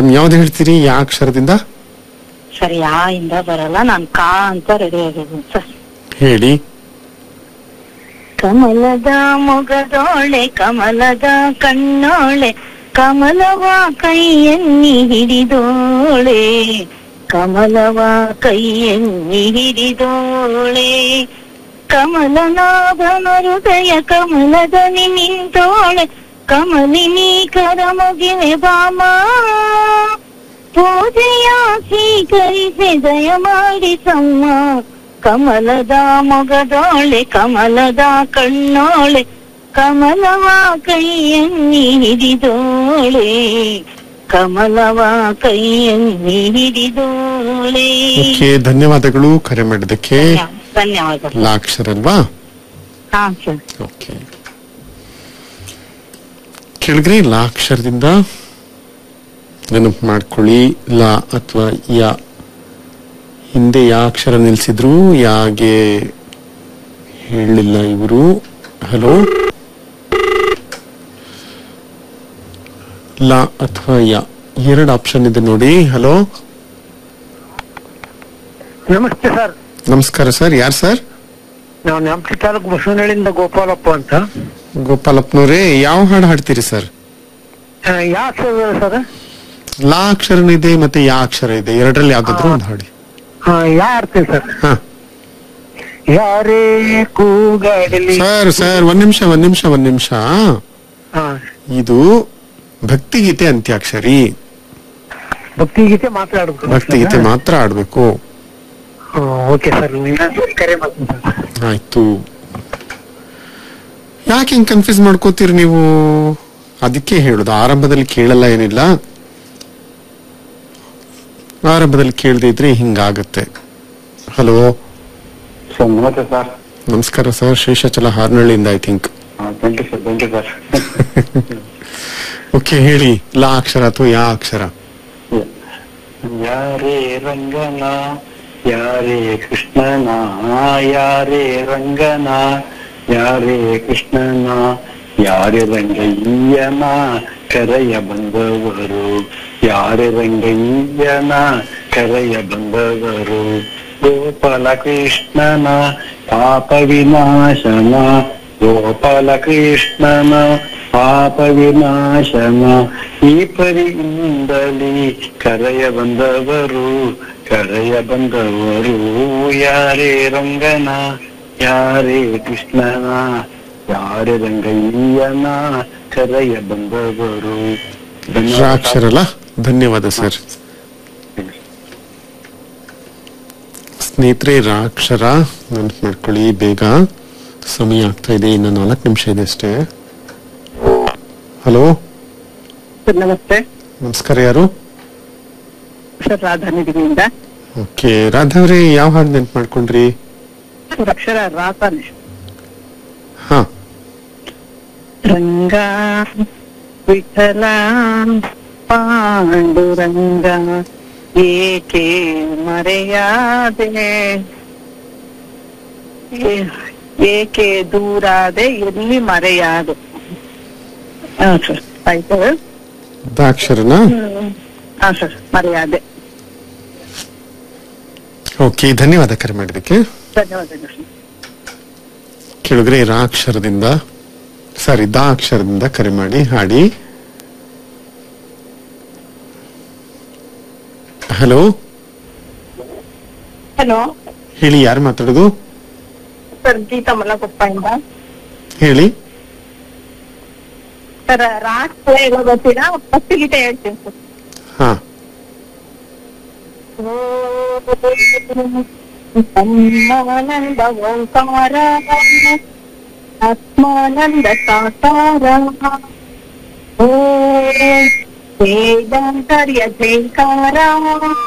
ಯಾವ್ದು ಹೇಳ್ತೀರಿ ಯಾ ಅಕ್ಷರದಿಂದ ಸರ್ ಯಾ ಇಂದ ಬರಲ್ಲ ನಾನ್ ಕಾ ಅಂತ ರೆಡಿ ಆಗಿದ್ದೀನಿ ಸರ್ ಹೇಳಿ ಕಮಲದ ಮೊಗದೋಳೆ ಕಮಲದ ಕಣ್ಣೋಳೆ ಕಮಲವ ಕೈಯನ್ನಿ ಹಿಡಿದೋಳೆ ಕಮಲವ ಕೈಯನ್ನಿ ಹಿಡಿದೋಳೆ ಕಮಲನಾಭನ ಹೃದಯ ಕಮಲದಲ್ಲಿ ನಿಂತೋಳೆ ಕಮಲಿನಿ ಕರ ಮುಗಿವೆ ಬಾಮ ಪೂಜೆಯ ಸ್ವೀಕರಿಸಿ ದಯ ಮಾಡಿಸಮ್ಮ ಕಮಲದ ಮೊಗದೋಳೆ ಕಮಲದ ಕಣ್ಣೋಳೆ ಕಮಲವ ಕೈಯನ್ನಿ ಹಿಡಿದೋಳೆ ಕಮಲವ ಕೈಯನ್ನಿ ಹಿಡಿದೋಳೆ ಓಕೆ ಧನ್ಯವಾದಗಳು ಕರೆ ಮಾಡಿದ್ದಕ್ಕೆ ಧನ್ಯವಾದ ಲಾ ಅಕ್ಷರ ಅಲ್ವಾ ಹಾ ಸರ್ ಓಕೆ ಕೆಳಗ್ರೆ ಲಾ ಅಕ್ಷರದಿಂದ ನೆನಪು ಮಾಡ್ಕೊಳ್ಳಿ ಲಾ ಅಥವಾ ಯಾ ಹಿಂದೆ ಯಾ ಅಕ್ಷರ ನಿಲ್ಸಿದ್ರು ಯಾಗೆ ಹೇಳಲಿಲ್ಲ ಇವರು ಹಲೋ ಲಾ ಅಥವಾ ಯಾ ಎರಡು ಆಪ್ಷನ್ ಇದೆ ನೋಡಿ ಹಲೋ ನಮಸ್ತೆ ಸರ್ ನಮಸ್ಕಾರ ಸರ್ ಯಾರು ಸರ್ ನಾವು ನ್ಯಾಮತಿ ತಾಲೂಕು ಬಸವನಹಳ್ಳಿಯಿಂದ ಗೋಪಾಲಪ್ಪ ಅಂತ ಗೋಪಾಲಪ್ಪನವ್ರೆ ಯಾವ ಹಾಡು ಹಾಡ್ತೀರಿ ಸರ್ ಆ, ಯಾ ಅಕ್ಷರ ಸರ್ ಲಾ ಅಕ್ಷರನೂ ಇದೆ ಮತ್ತೆ ಯಾ ಅಕ್ಷರ ಇದೆ ಎರಡರಲ್ಲಿ ಯಾವ್ದಾದ್ರು ಒಂದು ಹಾಡಿ ಆ, ಯಾ ಆಡ್ತೀನಿ ಸರ್ ಹಾ ಯಾರೇ ಕೂಗಾಡಲಿ ಸರ್ ಸರ್ ಒಂದ್ ನಿಮಿಷ ಒಂದ್ ನಿಮಿಷ ಒಂದ್ ನಿಮಿಷ ಆ, ಇದು ಭಕ್ತಿಗೀತೆ ಅಂತ್ಯಾಕ್ಷರಿ ಭಕ್ತಿಗೀತೆ ಮಾತಾಡ್ಬೇಕು ಭಕ್ತಿಗೀತೆ ಮಾತ್ರ ಆಡ್ಬೇಕು ಓಕೆ ಸರ್ ಇನ್ನೊಂದ್ಸರಿ ಕರೆ ಮಾಡ್ತೀನಿ ಸರ್ ಆಯ್ತು ಯಾಕೆ ಹಿಂಗ್ ಕನ್ಫ್ಯೂಸ್ ಮಾಡ್ಕೋತೀರಿ ನೀವು ಅದಕ್ಕೆ ಹೇಳುದು ಆರಂಭದಲ್ಲಿ ಕೇಳಲ್ಲ ಏನಿಲ್ಲ ಆರಂಭದಲ್ಲಿ ಕೇಳದೆ ಇದ್ರೆ ಹಿಂಗಾಗತ್ತೆ ಹಲೋ ಸರ್ ನಮಸ್ತೆ ಸರ್ ನಮಸ್ಕಾರ ಸರ್ ಶೇಷಾಚಲ ಹಾರ್ನಳ್ಳಿಯಿಂದ I think thank you sir thank you sir okay ಹೇಳಿ ಲಾ ಅಕ್ಷರ ಅಥವಾ ಯಾ ಅಕ್ಷರ ಯಾರೇ ರಂಗನ ಯಾರೇ ಕೃಷ್ಣನ ಯಾರೇ ರಂಗನ ಯಾರೇ ಕೃಷ್ಣನ ಯಾರೇ ರಂಗಯ್ಯನ ಕರೆಯ ಬಂದವರು ಯಾರೇ ರಂಗಯ್ಯನ ಕರೆಯ ಬಂದವರು ಗೋಪಾಲ ಕೃಷ್ಣನ ಪಾಪ ವಿನಾಶನ ಗೋಪಾಲ ಕೃಷ್ಣನ ಪಾಪ ವಿನಾಶನ ಈ ಪರಿಯಿಂದಲೇ ಕರೆಯ ಬಂದವರು ಕರೆಯ ಬಂದವರು ಯಾರೇ ರಂಗನ ಯಾರೇ ಕೃಷ್ಣನ ಯಾರೇ ರಂಗಯ್ಯನ ಕರೆಯ ಬಂದವರು ರಾ ಅಕ್ಷರ ಅಲ್ಲ ಧನ್ಯವಾದ ಸರ್ ಸ್ನೇಹಿತರೆ ರಾ ಅಕ್ಷರ ನೆನಪು ಮಾಡ್ಕೊಳ್ಳಿ ಬೇಗ ಸಮಯ ಆಗ್ತಾ ಇದೆ ಇನ್ನು ನಾಲ್ಕು ನಿಮಿಷ ಇದೆ ಅಷ್ಟೇ ಹಲೋ ಸರ್ ನಮಸ್ತೆ ನಮಸ್ಕಾರ ಯಾರು ಸರ್ ರಾಧಾನಿಧಿಯಿಂದ ಓಕೆ ರಾಧವ್ರೆ ಯಾವ ಹಾಡು ನೆನ್ಪು ಮಾಡ್ಕೊಂಡ್ರಿ ಸರ್ ಅಕ್ಷರ ರಾತಾನೆ ಹಾ ರಂಗ ವಿಠಲ ಪಾಂಡುರಂಗ ಏಕೆ ಮರೆಯಾದೆ ಏ- ಏಕೆ ದೂರಾದೆ ಎಲ್ಲಿ ಮರೆಯಾದೆ ಹಾ ಸರ್ ಆಯ್ತು ದ ಅಕ್ಷರನ ಹಾ ಸರ್ ಮರೆಯಾದೆ ಓಕೆ ಧನ್ಯವಾದ ಕರೆ ಮಾಡಿದ್ದಕ್ಕೆ ಧನ್ಯವಾದಗಳು ಸರ್ ಕೆಳಗರೆ ರಾ ಅಕ್ಷರದಿಂದ ಸಾರಿ ದ ಅಕ್ಷರದಿಂದ ಕರೆ ಮಾಡಿ ಹಾಡಿ ಹಲೋ ಹಲೋ ಹೇಳಿ ಯಾರು ಮಾತಾಡೋದು ಸರ್ ಗೀತಾ ಮಲ್ಲಕೊಪ್ಪಯಿಂದ ಹೇಳಿ ಸರ್ ರಾಷ್ಟ್ರ ಎಲ್ಲ ಗೊತ್ತಿಲ್ಲ ಫಸ್ಟ್ ಗೀತೆ ಹೇಳ್ತೀನಿ ಸರ್ ಹಾ ಬ್ರಹ್ಮಾನಂದ ಓಂಕಾರ ಆತ್ಮಾನಂದ ಸಾಕಾರ ಓ ವೇದಾಂತರ್ಯ ಜೈಕಾರ